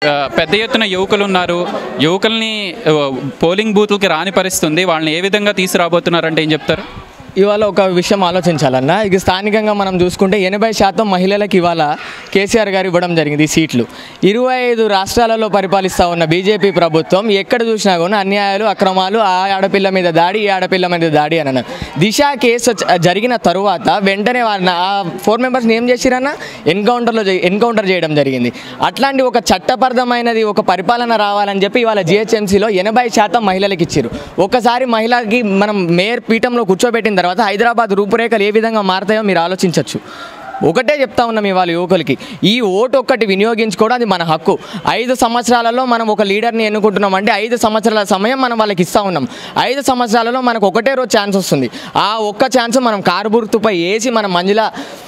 ఆ, పెద్ద ఎత్తున యువకులు ఉన్నారు యువకుల్ని ఆ, పోలింగ్ బూత్లకి రాని పరిస్థితి ఉంది వాళ్ళని ఏ విధంగా తీసుకురాబోతున్నారంటే ఏం చెప్తారు ఇవాళ ఒక విషయం ఆలోచించాలన్న ఇక స్థానికంగా మనం చూసుకుంటే ఎనభై శాతం మహిళలకు ఇవాళ కేసీఆర్ గారు ఇవ్వడం జరిగింది ఈ సీట్లు ఇరవై ఐదు రాష్ట్రాలలో పరిపాలిస్తూ ఉన్న బీజేపీ ప్రభుత్వం ఎక్కడ చూసినా కూడా అన్యాయాలు అక్రమాలు ఆ ఆడపిల్ల మీద దాడి ఈ ఆడపిల్ల మీద దాడి అని అన్నారు దిశ కేసు చ- జరిగిన తరువాత వెంటనే వాళ్ళని ఆ ఫోర్ మెంబర్స్ని ఏం చేసిరన్న ఎన్కౌంటర్లో ఎన్కౌంటర్ చేయడం జరిగింది అట్లాంటి ఒక చట్టబద్ధమైనది ఒక పరిపాలన రావాలని చెప్పి ఇవాళ జిహెచ్ఎంసీలో ఎనభై శాతం మహిళలకు ఇచ్చారు ఒకసారి మహిళకి మనం మేయర్ పీఠంలో కూర్చోబెట్టిన తర్వాత హైదరాబాద్ రూపురేఖలు ఏ విధంగా మారుతాయో మీరు ఆలోచించవచ్చు ఒకటే చెప్తా ఉన్నాం ఇవాళ యువకులకి ఈ ఓటు ఒక్కటి వినియోగించుకోవడం అది మన హక్కు ఐదు సంవత్సరాలలో మనం ఒక లీడర్ని ఎన్నుకుంటున్నాం అంటే ఐదు సంవత్సరాల సమయం మనం వాళ్ళకి ఇస్తా ఉన్నాం ఐదు సంవత్సరాలలో మనకు ఒకటే రోజు ఛాన్స్ వస్తుంది ఆ ఒక్క ఛాన్స్ మనం కారు గుర్తుపై వేసి మనం మంజుల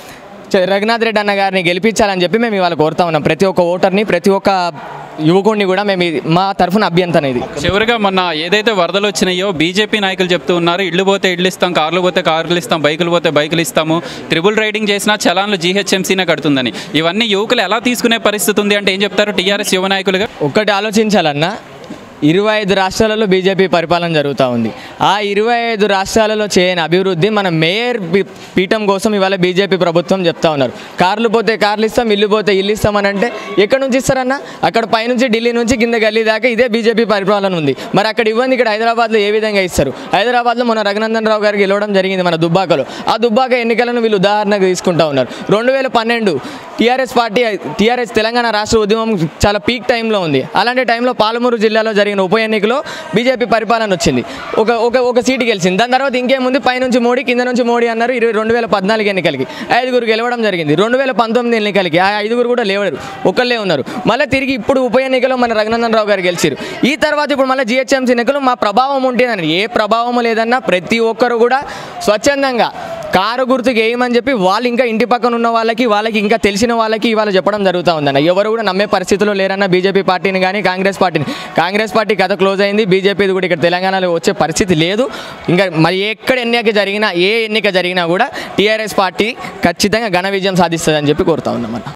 చ- రఘునాథ్ రెడ్డి అన్న గారిని గెలిపించాలని చెప్పి మేము ఇవాళ కోరుతా ఉన్నాం ప్రతి ఒక్క ఓటర్ని ప్రతి ఒక్క యువకుడిని కూడా మేము ఇది- మా తరఫున అభ్యంతరం ఇది చివరిగా మొన్న ఏదైతే వరదలు వచ్చినాయో బీజేపీ నాయకులు చెప్తూ ఉన్నారు ఇళ్ళు పోతే ఇళ్ళు ఇస్తాం కార్లు పోతే కార్లు ఇస్తాం బైకులు పోతే బైకులు ఇస్తాము ట్రిపుల్ రైడింగ్ చేసినా చలాన్లు జీహెచ్ఎంసీనే కడుతుందని ఇవన్నీ యువకులు ఎలా తీసుకునే పరిస్థితి ఉంది అంటే ఏం చెప్తారు టీఆర్ఎస్ యువ నాయకులుగా ఒక్కటి ఆలోచించాలన్నా ఇరవై ఐదు రాష్ట్రాలలో బీజేపీ పరిపాలన జరుగుతూ ఉంది ఆ ఇరవై ఐదు రాష్ట్రాలలో చేయని అభివృద్ధి మన మేయర్ పీ- పీఠం కోసం ఇవాళ బీజేపీ ప్రభుత్వం చెప్తా ఉన్నారు కార్లు పోతే కార్లు ఇస్తాం ఇల్లు పోతే ఇల్లు ఇస్తామని అంటే ఎక్కడి నుంచి ఇస్తారన్న అక్కడ పైనుంచి ఢిల్లీ నుంచి కింద గల్లీ దాకా ఇదే బీజేపీ పరిపాలన ఉంది మరి అక్కడ ఇవ్వండి ఇక్కడ హైదరాబాద్లో ఏ విధంగా ఇస్తారు హైదరాబాద్లో మన రఘునందన్ రావు గారికి గెలవడం జరిగింది మన దుబ్బాకలో ఆ దుబ్బాక ఎన్నికలను వీళ్ళు ఉదాహరణకు తీసుకుంటా ఉన్నారు రెండు వేల పన్నెండు టీఆర్ఎస్ పార్టీ టీఆర్ఎస్ తెలంగాణ రాష్ట్ర ఉద్యమం చాలా పీక్ టైంలో ఉంది అలాంటి టైంలో పాలమూరు జిల్లాలో జరిగిన ఉప ఎన్నికలో బీజేపీ పరిపాలన వచ్చింది ఒక ఒక ఒక సీటు గెలిచింది దాని తర్వాత ఇంకేముంది పైనుంచి మోడీ కింద నుంచి మోడీ అన్నారు ఇరవై రెండు వేల పద్నాలుగు ఎన్నికలకి ఐదుగురు గెలవడం జరిగింది రెండు వేల పంతొమ్మిది ఎన్నికలకి ఆ ఐదుగురు కూడా లేవరు ఒకళ్ళే ఉన్నారు మళ్ళీ తిరిగి ఇప్పుడు ఉప ఎన్నికలో మన రఘునందన్ రావు గారు గెలిచారు ఈ తర్వాత ఇప్పుడు మళ్ళీ జిహెచ్ఎంసీ ఎన్నికలు మా ప్రభావం ఉంటుందని ఏ ప్రభావం లేదన్నా ప్రతి ఒక్కరు కూడా స్వచ్ఛందంగా కారు గుర్తుకు వేయమని చెప్పి వాళ్ళు ఇంకా ఇంటి పక్కన ఉన్న వాళ్ళకి వాళ్ళకి ఇంకా తెలిసిన వాళ్ళకి ఇవాళ చెప్పడం జరుగుతూ ఉందన్న ఎవరు కూడా నమ్మే పరిస్థితిలో లేరన్న బీజేపీ పార్టీని కానీ కాంగ్రెస్ పార్టీని కాంగ్రెస్ పార్టీ కథ క్లోజ్ అయింది బీజేపీది కూడా ఇక్కడ తెలంగాణలో వచ్చే పరిస్థితి లేదు ఇంకా మరి ఎక్కడ ఎన్నిక జరిగినా ఏ ఎన్నిక జరిగినా కూడా టీఆర్ఎస్ పార్టీ ఖచ్చితంగా ఘన విజయం సాధిస్తుందని చెప్పి కోరుతా ఉన్నాం అన్న